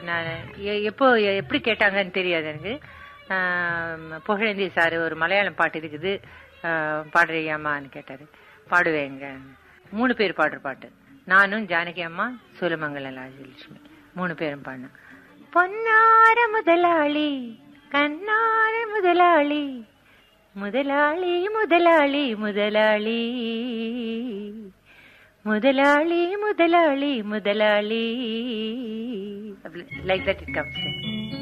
நான் எ- எப்போ எப்படி கேட்டாங்கன்னு தெரியாது எனக்கு ஆம், புகழேந்தி சார் ஒரு மலையாளம் பாட்டு இருக்குது ஆ, பாடுறியாமான்னு கேட்டாரு பாடுவேங்க மூணு பேர் பாடுற பாட்டு நானும் ஜானகி அம்மா சூலமங்கல ராஜலட்சுமி மூணு பேரும் பாடினோம் பொன்னார முதலாளி கண்ணார முதலாளி முதலாளி முதலாளி முதலாளி முதலாளி முதலாளி முதலாளி லைக் தட் இட் கம்ஸ்